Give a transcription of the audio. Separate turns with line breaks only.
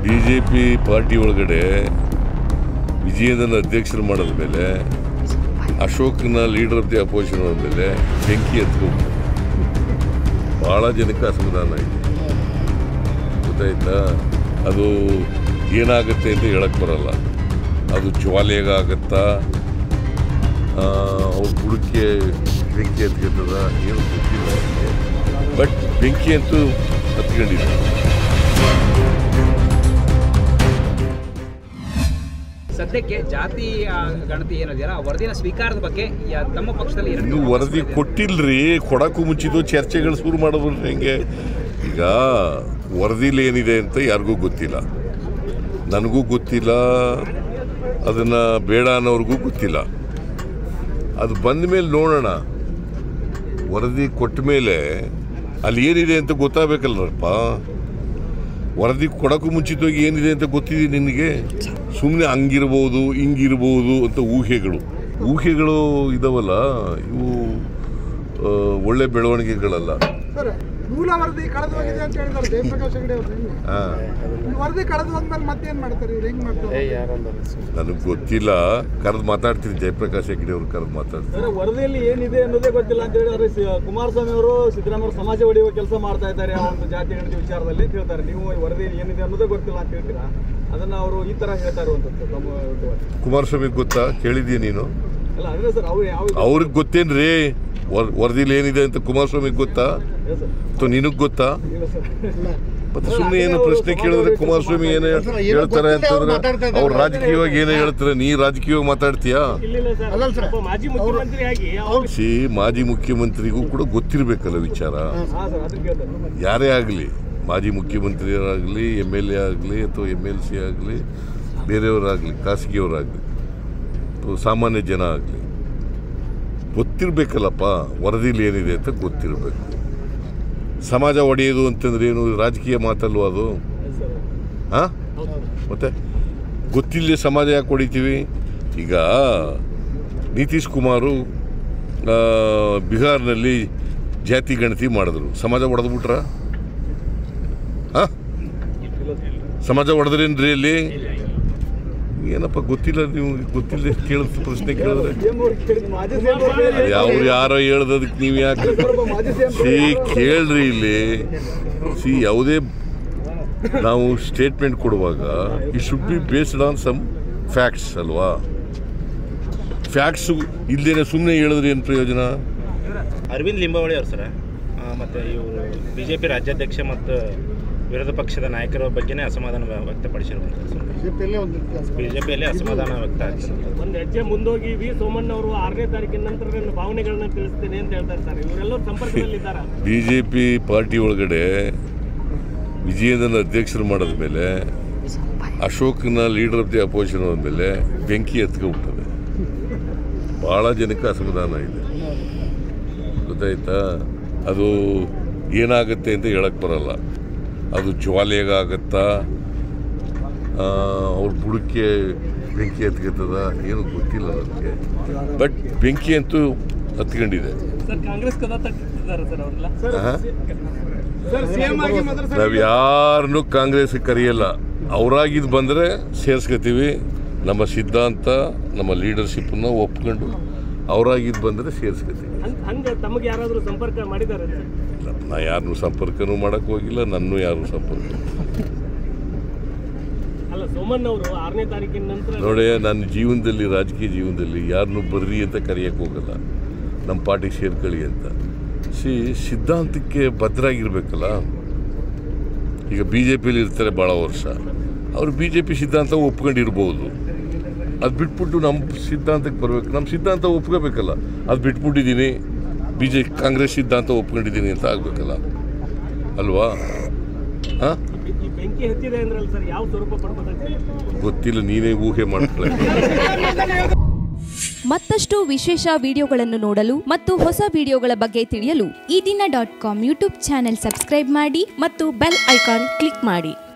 B J P party ಒಳಗಡೆ ವಿಜಯೇಂದ್ರನ ಅಧ್ಯಕ್ಷರು ಮಾಡಿದ ಮೇಲೆ ಅಶೋಕ್ನ ಲೀಡರ್ ಆಫ್ ದಿ ಅಪೋಸಿಷನ್ ಮೇಲೆ ಬೆಂಕಿ ಎತ್ಕೊಂಡು ಭಾಳ ಜನಕ್ಕೆ ಅಸಮಾಧಾನ ಇದೆ ಗೊತ್ತಾಯ್ತಾ ಅದು ಏನಾಗುತ್ತೆ ಅಂತ ಹೇಳಕ್ಕೆ ಬರಲ್ಲ ಅದು ಜ್ವಾಲೆಗಾಗತ್ತಾ ಅವ್ರ ಬುಡಕ್ಕೆ ಬೆಂಕಿ ಹತ್ಕೊತದ ಏನು ಗೊತ್ತಿಲ್ಲ ಬಟ್ ಬೆಂಕಿ ಅಂತೂ ಹತ್ಕೊಂಡಿದೆ
ಸದ್ಯಕ್ಕೆ ಜಾತಿ ಆ, ಗಣತಿ ಏನದಿಲ್ಲ ಆ ವರದಿನ ಸ್ವೀಕಾರದ ಬಗ್ಗೆ ಯಾ- ತಮ್ಮ ಪಕ್ಷದಲ್ಲಿ ಎರಡು
ಇನ್ನು ವರದಿ ಕೊಟ್ಟಿಲ್ರಿ ಕೊಡಕ್ಕೂ ಮುಂಚಿದ್ದು ಚರ್ಚೆಗಳು ಶುರು ಮಾಡೋದು ಹೆಂಗೆ ಈಗ ವರದಿಲಿ ಏನಿದೆ ಅಂತ ಯಾರಿಗೂ ಗೊತ್ತಿಲ್ಲ ನನಗೂ ಗೊತ್ತಿಲ್ಲ ಅದನ್ನು ಬೇಡ ಅನ್ನೋರ್ಗೂ ಗೊತ್ತಿಲ್ಲ ಅದು ಬಂದ ಮೇಲೆ ನೋಡೋಣ ವರದಿ ಕೊಟ್ಟ ಮೇಲೆ ಅಲ್ಲಿ ಏನಿದೆ ಅಂತ ಗೊತ್ತಾಗಬೇಕಲ್ಲಪ್ಪ ವರದಿ ಕೊಡೋಕ್ಕೂ ಮುಂಚಿತವಾಗಿ ಏನಿದೆ ಅಂತ ಗೊತ್ತಿದೆ ನಿನಗೆ ಸುಮ್ಮನೆ ಹಂಗಿರ್ಬೋದು ಹಿಂಗಿರ್ಬೋದು ಅಂತ ಊಹೆಗಳು ಊಹೆಗಳು ಇದಾವಲ್ಲ ಇವು ಆ, ಒಳ್ಳೆ ಬೆಳವಣಿಗೆಗಳಲ್ಲ
ಸರ್ ಮೂಲ ವರದಿ ಕಳೆದು ಹೋಗಿದೆ ಅಂತ ಹೇಳಿದ್ದಾರೆ ಜಯಪ್ರಕಾಶ್ ಹೆಗಡೆ ಅವರು ನಿನ್ನೆ.
ಹಾಂ
ಈ ವರದಿ ಕಳೆದು ಹೋದ್ಮೇಲೆ ಮತ್ತೇನ್ ಮಾಡ್ತಾರೆ ಇವ್ರು ಹೆಂಗ್ ಮಾಡ್ತಾರೆ
ನನಗೆ ಗೊತ್ತಿಲ್ಲ ಕರೆದು ಮಾತಾಡ್ತೀನಿ ಜಯಪ್ರಕಾಶ್ ಹೆಗ್ಡೆ ಅವ್ರು ಕರೆದು ಮಾತಾಡ್ತೀನಿ
ಸರ್ ವರದಿಯಲ್ಲಿ ಏನಿದೆ ಅನ್ನೋದೇ ಗೊತ್ತಿಲ್ಲ ಅಂತ ಹೇಳಿದ್ರೆ ಸಿ- ಕುಮಾರಸ್ವಾಮಿ ಅವರು ಸಿದ್ದರಾಮಯ್ಯ ಅವರು ಸಮಾಜ ಒಡೆಯುವ ಕೆಲಸ ಮಾಡ್ತಾ ಇದ್ದಾರೆ ಆ ಒಂದು ಜಾತಿ ಗಣತಿ ವಿಚಾರದಲ್ಲಿ ಅಂತ ಹೇಳ್ತಾರೆ ನೀವು ಈ ವರದಿಯಲ್ಲಿ ಏನಿದೆ ಅನ್ನೋದೇ ಗೊತ್ತಿಲ್ಲ ಅಂತ ಹೇಳ್ತೀರಾ ಅದನ್ನ ಅವರು ಈ ತರ ಹೇಳ್ತಾ ಇರುವಂತದ್ದು ತಮ್ಮ ವಿರುದ್ಧವಾಗಿ.
ಕುಮಾರಸ್ವಾಮಿ ಗೊತ್ತಾ ಕೇಳಿದ್ಯಾ ನೀನು
ಅಲ್ಲ ಅಂದ್ರೆ ಸರ್ ಅವ್ರು ಯಾವ
ಅವ್ರಿಗೆ ಗೊತ್ತೇನ್ರಿ ವರ್ ವರದಿಲಿ ಏನಿದೆ ಅಂತ ಕುಮಾರಸ್ವಾಮಿಗೆ ಗೊತ್ತಾ
ಇಲ್ಲ ಸರ್
ಅಥವಾ ನಿನಗೆ ಗೊತ್ತಾ
ಇಲ್ಲ ಸರ್
ಮತ್ತೆ ಸುಮ್ಮನೆ ಏನು ಪ್ರಶ್ನೆ ಕೇಳಿದ್ರೆ ಕುಮಾರಸ್ವಾಮಿ ಏನೋ ಹೇಳ್ತಾರೆ ಅಂತಂದ್ರೆ ಅವ್ರು ರಾಜಕೀಯವಾಗಿ ಏನೋ ಹೇಳ್ತಾರೆ ನೀ ರಾಜಕೀಯವಾಗಿ ಮಾತಾಡ್ತೀಯಾ
ಅಲ್ಲಲ್ಲ ಸರ್
ಮಾಜಿ ಮುಖ್ಯಮಂತ್ರಿ ಆಗಿ
ಸಿ ಮಾಜಿ ಮುಖ್ಯಮಂತ್ರಿಗೂ ಕೂಡ ಗೊತ್ತಿರಬೇಕಲ್ಲ ವಿಚಾರ
ಹಾ ಸರ್ ಅದಕ್ಕೆ ಕೇಳ್ತಾರೆ
ಯಾರೇ ಆಗಲಿ ಮಾಜಿ ಮುಖ್ಯಮಂತ್ರಿಯರಾಗಲಿ ಎಮ್ ಎಲ್ ಎ ಆಗಲಿ ಅಥವಾ ಎಮ್ ಎಲ್ ಸಿ ಆಗಲಿ ಬೇರೆಯವರಾಗಲಿ ಖಾಸಗಿಯವರಾಗಲಿ ಅಥವಾ ಸಾಮಾನ್ಯ ಜನ ಆಗಲಿ ಗೊತ್ತಿರಬೇಕಲ್ಲಪ್ಪ ವರದಿಲಿ ಏನಿದೆ ಅಂತ ಗೊತ್ತಿರಬೇಕು ಸಮಾಜ ಒಡೆಯೋದು ಅಂತಂದ್ರೆ ಏನು ರಾಜಕೀಯ ಮಾತಲ್ವ ಅದು
ಸರ್
ಹಾಂ ಮತ್ತೆ ಗೊತ್ತಿಲ್ಲದೆ ಸಮಾಜ ಯಾಕೆ ಹೊಡಿತೀವಿ ಈಗ ನಿತೀಶ್ ಕುಮಾರು ಆ, ಬಿಹಾರ್ನಲ್ಲಿ ಜಾತಿ ಗಣತಿ ಮಾಡಿದ್ರು ಸಮಾಜ ಹೊಡೆದ್ಬಿಟ್ರ ಹಾಂ ಸಮಾಜ ಹೊಡೆದ್ರೇನ್ರಿ ಅಲ್ಲಿ ಏನಪ್ಪ ಗೊತ್ತಿಲ್ಲ ನೀವು ಗೊತ್ತಿಲ್ಲದೆ ಕೇಳಿದ ಪ್ರಶ್ನೆ ಕೇಳಿದ್ರೆ
ಸಿಎಂ ಅವ್ರಿಗೆ ಕೇಳಿದ್ದು ಮಾಜಿ ಸಿಎಂ ಅವ್ರು ಬೇರೆ.
ಅವ್ರು ಯಾರೋ ಹೇಳ್ದದಕ್ಕೆ ನೀವು ಯಾಕೆ
ಒಬ್ಬ ಮಾಜಿ ಸಿಎಂ
ಸಿ ಕೇಳ್ರಿ ಇಲ್ಲಿ ಸಿ ಯಾವುದೇ ನಾವು ಸ್ಟೇಟ್ಮೆಂಟ್ ಕೊಡುವಾಗ it should be based on some facts ಅಲ್ವಾ ಫ್ಯಾಕ್ಟ್ಸು ಇಲ್ದೇನೆ ಸುಮ್ಮನೆ ಹೇಳಿದ್ರೆ ಏನು ಪ್ರಯೋಜನ
ಅರವಿಂದ್ ಲಿಂಬಾವಳಿ ಅವ್ರು ಸರ ಆ, ಮತ್ತು ಇವರು ಬಿ ಜೆ ಪಿ ರಾಜ್ಯಾಧ್ಯಕ್ಷ ಮತ್ತು ವಿರೋಧ ಪಕ್ಷದ ನಾಯಕರ ಬಗ್ಗೆನೇ ಅಸಮಾಧಾನ ವ್ಯ- ವ್ಯಕ್ತಪಡಿಸಿರುವಂಥದ್ದು ಸರ್
ಬಿಜೆಪಿಯಲ್ಲೇ ಒಂದು
ಬಿ ಜೆ ಪಿಯಲ್ಲಿ ಅಸಮಾಧಾನ ವ್ಯಕ್ತ ಆಗ್ತಿರುವಂಥದ್ದು
ಒಂದು ಹೆಜ್ಜೆ ಮುಂದೋಗಿ ವಿ ಸೋಮಣ್ಣ ಅವರು ಆರನೇ ತಾರೀಕಿನ ನಂತರ ನನ್ನ ಭಾವನೆಗಳನ್ನ ತಿಳಿಸ್ತೇನೆ ಅಂತ ಹೇಳ್ತಾ ಇರ್ತಾರೆ ಇವರೆಲ್ಲರೂ ಸಂಪರ್ಕದಲ್ಲಿದ್ದಾರಾ
ಬಿ ಜೆ ಪಿ ಪಾರ್ಟಿ ಒಳಗಡೆ ವಿಜಯೇಂದ್ರನ ಅಧ್ಯಕ್ಷರು ಮಾಡಿದ ಮೇಲೆ ಅಶೋಕ್ನ ಲೀಡರ್ ಆಫ್ ದಿ ಅಪೋಸಿಷನ್ ಮೇಲೆ ಬೆಂಕಿ ಎತ್ಕೊಂಡ್ಬಿಟ್ಟದೆ ಭಾಳ ಜನಕ್ಕೆ ಅಸಮಾಧಾನ ಇದೆ ಗೊತ್ತಾಯ್ತಾ ಅದು ಏನಾಗುತ್ತೆ ಅಂತ ಹೇಳಕ್ಕೆ ಬರಲ್ಲ ಅದು ಜ್ವಾಲೆಗಾಗತ್ತಾ ಅವ್ರ ಬುಡಕ್ಕೆ ಬೆಂಕಿ ಹತ್ಕೊತದ ಏನು ಗೊತ್ತಿಲ್ಲ ನನಗೆ ಬಟ್ ಬೆಂಕಿ ಅಂತೂ ಹತ್ಕೊಂಡಿದೆ
ಸರ್ ಕಾಂಗ್ರೆಸ್ ಕದ ತಟ್ಟಿದ್ದಾರೆ ಸರ್ ಅವರೆಲ್ಲ
ಆಹಾ.
ಸರ್ ಸಿಎಂ ಆಗಿ ಮಾತ್ರ ಸರ್
ನಾವು ಯಾರನ್ನೂ ಕಾಂಗ್ರೆಸ್ ಕರೆಯಲ್ಲ ಅವರಾಗಿದ್ದು ಬಂದರೆ ಸೇರಿಸ್ಕೊತೀವಿ ನಮ್ಮ ಸಿದ್ಧಾಂತ ನಮ್ಮ ಲೀಡರ್ಶಿಪ್ಪನ್ನ ಒಪ್ಕೊಂಡು ಅವರಾಗಿದ್ದು ಬಂದರೆ ಸೇರಿಸ್ಕೊತೀವಿ
ಹಂಗೆ ತಮಗೆ ಯಾರಾದರೂ ಸಂಪರ್ಕ ಮಾಡಿದ್ದಾರೆ
ಇಲ್ಲ, ನಾ ಯಾರನ್ನೂ ಸಂಪರ್ಕನೂ ಮಾಡೋಕ್ಕೆ ಹೋಗಿಲ್ಲ ನನ್ನೂ ಯಾರು ಸಂಪರ್ಕ
ಅಲ್ಲ ಸೋಮಣ್ಣ ಅವರು ಆರನೇ ತಾರೀಕಿನ ನಂತರ
ನೋಡಿ ನನ್ನ ಜೀವನದಲ್ಲಿ ರಾಜಕೀಯ ಜೀವನದಲ್ಲಿ ಯಾರನ್ನೂ ಬರ್ರಿ ಅಂತ ಕರೆಯೋಕ್ಕೆ ಹೋಗಲ್ಲ ನಮ್ಮ ಪಾರ್ಟಿಗೆ ಸೇರ್ಕೊಳ್ಳಿ ಅಂತ ಸಿ ಸಿದ್ಧಾಂತಕ್ಕೆ ಭದ್ರಾಗಿರ್ಬೇಕಲ್ಲ ಈಗ ಬಿ ಜೆ ಪಿಲಿ ಇರ್ತಾರೆ ಭಾಳ ವರ್ಷ ಅವರು ಬಿ ಜೆ ಪಿ ಸಿದ್ಧಾಂತ ಒಪ್ಕೊಂಡಿರ್ಬೋದು ಅದು ಬಿಟ್ಬಿಟ್ಟು ನಮ್ಮ ಸಿದ್ಧಾಂತಕ್ಕೆ ಬರಬೇಕು ನಮ್ಮ ಸಿದ್ಧಾಂತ ಒಪ್ಕೋಬೇಕಲ್ಲ ಅದು ಬಿಟ್ಬಿಟ್ಟಿದ್ದೀನಿ ಬಿ ಜೆ ಕಾಂಗ್ರೆಸ್ ಸಿದ್ಧಾಂತ ಒಪ್ಕೊಂಡಿದ್ದೀನಿ ಅಂತ ಆಗಬೇಕಲ್ಲ ಅಲ್ವಾ ಹಾಂ
ಈ ಬೆಂಕಿ ಹಚ್ಚಿದೆ ಅಂದ್ರಲ್ಲ ಸರ್ ಯಾವ ಸ್ವರೂಪ ಪಡ್ಕೋತೈತೆ
ಗೊತ್ತಿಲ್ಲ ನೀನೇ ಊಹೆ ಮಾಡ್ಕೊಳ್ಳಿ
ಮತ್ತಷ್ಟು ವಿಶೇಷ ವಿಡಿಯೋಗಳನ್ನು ನೋಡಲು ಮತ್ತು ಹೊಸ ವಿಡಿಯೋಗಳ ಬಗ್ಗೆ ತಿಳಿಯಲು Eedina dot com YouTube channel subscribe ಮಾಡಿ ಮತ್ತು ಬೆಲ್ ಐಕಾನ್ ಕ್ಲಿಕ್ ಮಾಡಿ